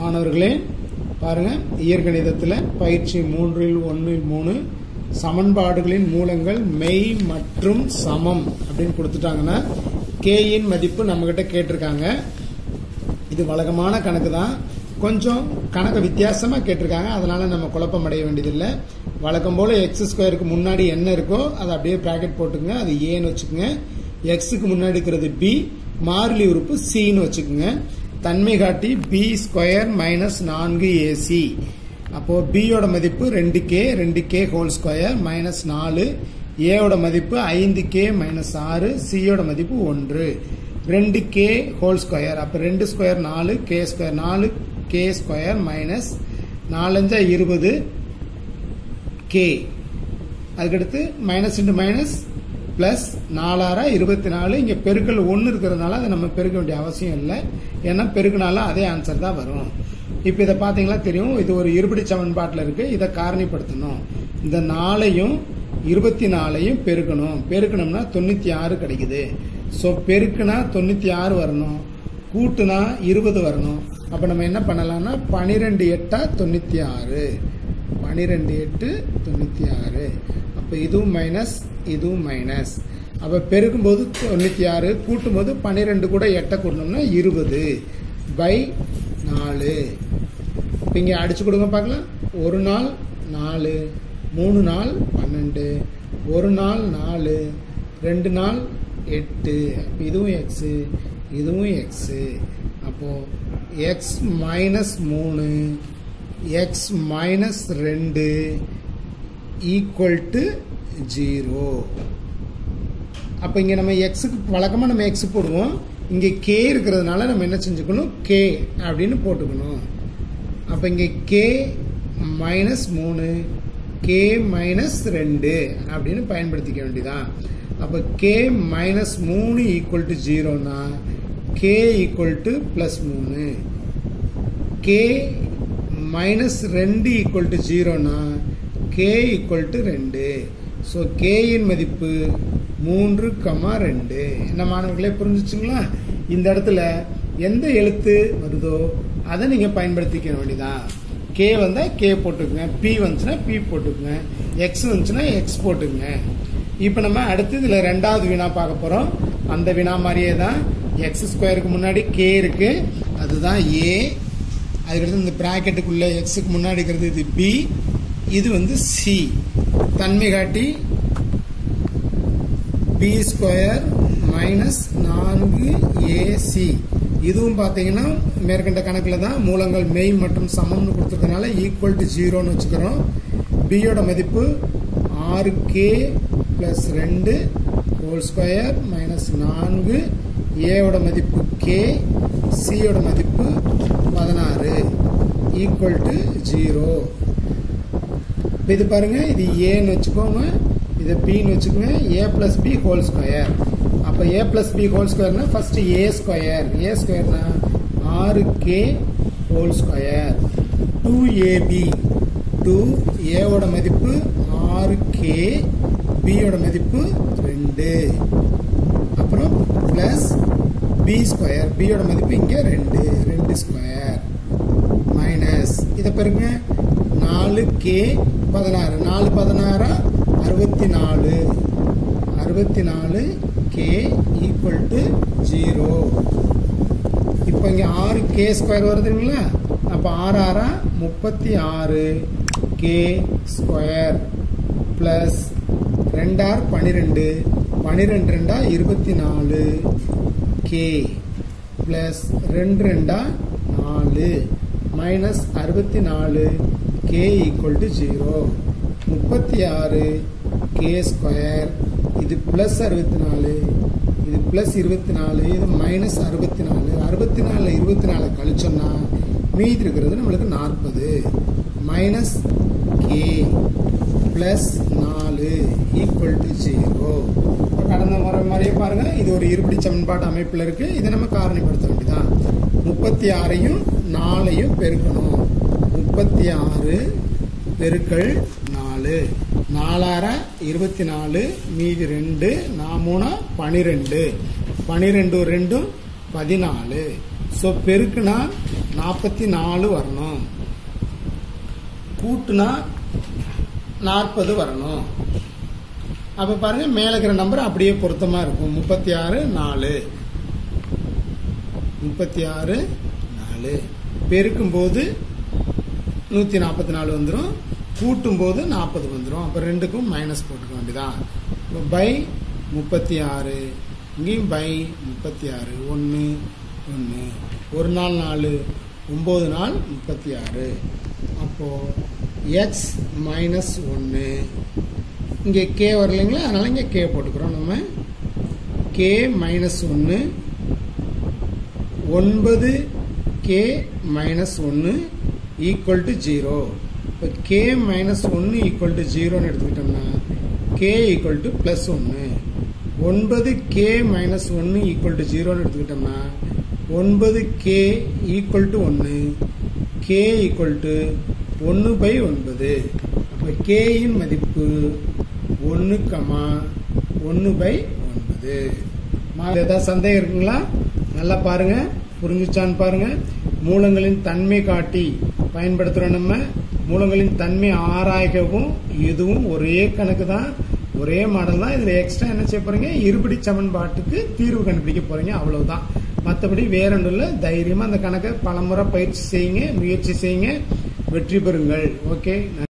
மாணவர்களே பாருங்க இயற்கணிதத்தில் பயிற்சி மூன்றில் ஒன்றில் மூணு சமன்பாடுகளின் மூலங்கள் மெய் மற்றும் சமம் அப்படின்னு கொடுத்துட்டாங்கன்னா கேயின் மதிப்பு நம்மகிட்ட கேட்டிருக்காங்க இது வழக்கமான கணக்கு தான் கொஞ்சம் கணக்கு வித்தியாசமாக கேட்டிருக்காங்க அதனால நம்ம குழப்பம் அடைய வேண்டியதில்லை வழக்கம் போல் எக்ஸ் ஸ்கொயருக்கு முன்னாடி என்ன இருக்கோ அதை அப்படியே ப்ராக்கெட் போட்டுங்க அது ஏன்னு வச்சுக்கோங்க எக்ஸுக்கு முன்னாடி இருக்கிறது பி மாறிலி உறுப்பு சின்னு வச்சுக்கோங்க தன்மை காட்டி பி ஸ்கொயர் மைனஸ் நான்கு ஏசி அப்போ பியோட மதிப்பு ரெண்டு கே ரெண்டு கே ஹோல் ஸ்கொயர் மைனஸ் நாலு ஏவோட மதிப்பு ஐந்து கே மைனஸ் ஆறு சியோட மதிப்பு ஒன்று ரெண்டு கே ஹோல் ஸ்கொயர் அப்போ ரெண்டு ஸ்கொயர் நாலு கே ஸ்கொயர் நாலு கே ஸ்கொயர் மைனஸ் நாலஞ்சா இருபது கே அதுக்கடுத்து மைனஸ் இன்ட்டு மைனஸ் பிளஸ் நாலாயிரா இருபத்தி நாலு இங்கே பெருக்கல் ஒன்று இருக்கிறதுனால அதை நம்ம பெருக்க வேண்டிய அவசியம் இல்லை ஏன்னா பெருக்கினாலும் அதே ஆன்சர் தான் வரும் இப்போ இதை பார்த்தீங்களா தெரியும் இது ஒரு இருபடி சமன்பாட்டில் இருக்கு இதை காரணிப்படுத்தணும் இந்த நாளையும் இருபத்தி நாலையும் பெருக்கணும் பெருக்கணும்னா தொண்ணூற்றி ஆறு கிடைக்குது ஸோ பெருக்குனா தொண்ணூற்றி ஆறு வரணும் கூட்டுனா இருபது வரணும் அப்போ நம்ம என்ன பண்ணலாம்னா பனிரெண்டு எட்டா தொண்ணூற்றி ஆறு பனிரெண்டு எட்டு தொண்ணூற்றி ஆறு அப்போ இதுவும் மைனஸ் இதுவும் மைனஸ் அப்போ பெருக்கும்போது தொண்ணூற்றி ஆறு கூட்டும்போது பன்னிரெண்டு கூட எட்டை கூட்டணும்னா இருபது பை நாலு இப்போ இங்கே அடிச்சு கொடுங்க பார்க்கலாம் ஒரு நாள் நாலு மூணு நாள் பன்னெண்டு ஒரு நாள் நாலு ரெண்டு நாள் எட்டு அப்போ இதுவும் எக்ஸு இதுவும் எக்ஸு அப்போது எக்ஸ் மைனஸ் மூணு எக்ஸ் மைனஸ் ரெண்டு ஈக்குவல் டு ஜீரோ அப்போ இங்கே நம்ம எக்ஸுக்கு வழக்கமாக நம்ம எக்ஸ் போடுவோம் இங்கே கே இருக்கிறதுனால நம்ம என்ன செஞ்சுக்கணும் கே அப்படின்னு போட்டுக்கணும் அப்போ இங்கே கே மைனஸ் மூணு கே மைனஸ் ரெண்டு அப்படின்னு பயன்படுத்திக்க வேண்டியதான் அப்போ கே மைனஸ் மூணு ஈக்குவல் டு ஜீரோனா கே ஈக்குவல் டு ப்ளஸ் மூணு கே மைனஸ் ரெண்டு ஈக்குவல் டு ஜீரோனா கே ஈக்குவல் டு ரெண்டு ஸோ கேயின் மதிப்பு மூன்று கமா ரெண்டு என்ன மாணவர்களே புரிஞ்சுச்சுங்களா இந்த இடத்துல எந்த எழுத்து வருதோ அதை நீங்கள் பயன்படுத்திக்க வேண்டியதான் கே வந்தால் கே போட்டுக்குங்க பி வந்துச்சுன்னா பி போட்டுக்குங்க எக்ஸ் வந்துச்சுன்னா எக்ஸ் போட்டுக்குங்க இப்போ நம்ம அடுத்து இதில் ரெண்டாவது வினா பார்க்க போகிறோம் அந்த வினா மாதிரியே தான் எக்ஸ் ஸ்கொயருக்கு முன்னாடி கே இருக்கு அதுதான் ஏ அதுக்கடுத்து இந்த ப்ராக்கெட்டுக்குள்ள எக்ஸுக்கு முன்னாடி இருக்கிறது இது பி இது வந்து சி தன்மை காட்டி பி ஸ்கொயர் மைனஸ் நான்கு ஏசி இதுவும் பார்த்தீங்கன்னா மேற்கண்ட கணக்கில் தான் மூலங்கள் மெய் மற்றும் சமம்னு கொடுத்துருக்கனால ஈக்குவல் டு ஜீரோன்னு வச்சுக்கிறோம் பியோட மதிப்பு ஆறு கே ப்ளஸ் ரெண்டு ஹோல் ஸ்கொயர் மைனஸ் நான்கு ஏவோட மதிப்பு கே சியோட மதிப்பு பதினாறு ஈக்குவல் டு ஜீரோ இப்போ இது பாருங்க இது ஏன்னு வச்சுக்கோங்க இதை பின்னு வச்சுக்கோங்க A plus B whole square அப்போ ஏ பிளஸ் பி ஹோல் ஸ்கொயர்னா ஃபர்ஸ்ட் ஏ ஸ்கொயர் ஏ ஸ்கொயர்னா ஆறு K whole square two AB two ஏவோட மதிப்பு ஆறு கே பியோட மதிப்பு ரெண்டு அப்புறம் பிளஸ் பி ஸ்கொயர் பியோட மதிப்பு இங்கே ரெண்டு ரெண்டு ஸ்கொயர் மைனஸ் இதை பாருங்க நாலு கே பதினாறு நாலு பதினாறா அறுபத்தி நாலு அறுபத்தி நாலு கே ஈக்குவல் டு ஜீரோ இப்போ இங்கே ஆறு கே ஸ்கொயர் வருதுங்களா அப்போ ஆறு ஆறா முப்பத்தி ஆறு கே ஸ்கொயர் ப்ளஸ் ரெண்டார் பன்னிரெண்டு பன்னிரெண்டு ரெண்டா இருபத்தி நாலு கே ப்ளஸ் ரெண்டு ரெண்டா நாலு மைனஸ் அறுபத்தி நாலு கே ஈக்குவல் டு ஜீரோ முப்பத்தி ஆறு கே ஸ்கொயர் இது ப்ளஸ் அறுபத்தி நாலு இது ப்ளஸ் இருபத்தி நாலு இது மைனஸ் அறுபத்தி நாலு அறுபத்தி நாலில் இருபத்தி நாலு கழிச்சோம்னா மீதி இருக்கிறது நம்மளுக்கு நாற்பது மைனஸ் கே ப்ளஸ் நாலு ஈக்குவல் டு ஜீரோ கடந்த முறை மாதிரியே பாருங்க இது ஒரு இருபடி சமன்பாட்டு அமைப்பில் இருக்கு இதை நம்ம காரணிப்படுத்த வேண்டியதான் முப்பத்தி ஆறையும் நாலையும் பெருக்கணும் முப்பத்தி ஆறு பெருக்கள் நாலு நாலாயிரம் இருபத்தி நாலு மீதி ரெண்டு நான் மூணா பனிரெண்டு பனிரெண்டு ரெண்டும் பதினாலு ஸோ பெருக்குனா நாற்பத்தி நாலு வரணும் கூட்டுனா நாற்பது வரணும் அப்ப பாருங்க மேல இருக்கிற நம்பர் அப்படியே பொருத்தமா இருக்கும் முப்பத்தி ஆறு நாலு முப்பத்தி ஆறு நாலு பெருக்கும் போது நூத்தி நாற்பத்தி நாலு வந்துடும் கூட்டும் போது நாற்பது வந்துடும் அப்ப ரெண்டுக்கும் மைனஸ் போட்டுக்க வேண்டியதான் பை முப்பத்தி ஆறு இங்கேயும் பை முப்பத்தி ஆறு ஒன்று ஒன்று ஒரு நாள் நாலு ஒம்பது நாள் முப்பத்தி ஆறு அப்போ எக்ஸ் மைனஸ் ஒன்று இங்கே கே வரலைங்களா அதனால இங்கே கே போட்டுக்கிறோம் நம்ம கே மைனஸ் ஒன்று ஒன்பது கே மைனஸ் ஒன்று ஈக்குவல் டு ஜீரோ இப்போ கே மைனஸ் ஒன்று ஈக்குவல் டு ஜீரோன்னு எடுத்துக்கிட்டோம்னா கே ஈக்குவல் டு ப்ளஸ் ஒன்று ஒன்பது கே மைனஸ் ஒன்று ஈக்குவல் டு ஜீரோன்னு எடுத்துக்கிட்டோம்னா ஒன்பது கே ஈக்குவல் டு ஒன்று கே ஈக்குவல் டு ஒன்று பை ஒன்பது அப்போ கேயின் மதிப்பு ஒன்று கமா ஒன்று பை ஒன்பது ஏதாவது சந்தேகம் இருக்குங்களா நல்லா பாருங்க புரிஞ்சுச்சான்னு பாருங்க மூலங்களின் தன்மை காட்டி பயன்படுத்துறோம் நம்ம மூலங்களின் தன்மை ஆராய்கவும் இதுவும் ஒரே கணக்கு தான் ஒரே மாடல் தான் இதுல எக்ஸ்ட்ரா என்ன செய்ய போறீங்க இருபடி சமன்பாட்டுக்கு தீர்வு கண்டுபிடிக்க போறீங்க அவ்வளவுதான் மற்றபடி வேற ஒன்றும் இல்லை தைரியமா அந்த கணக்கை பலமுறை பயிற்சி செய்யுங்க முயற்சி செய்யுங்க வெற்றி பெறுங்கள் ஓகே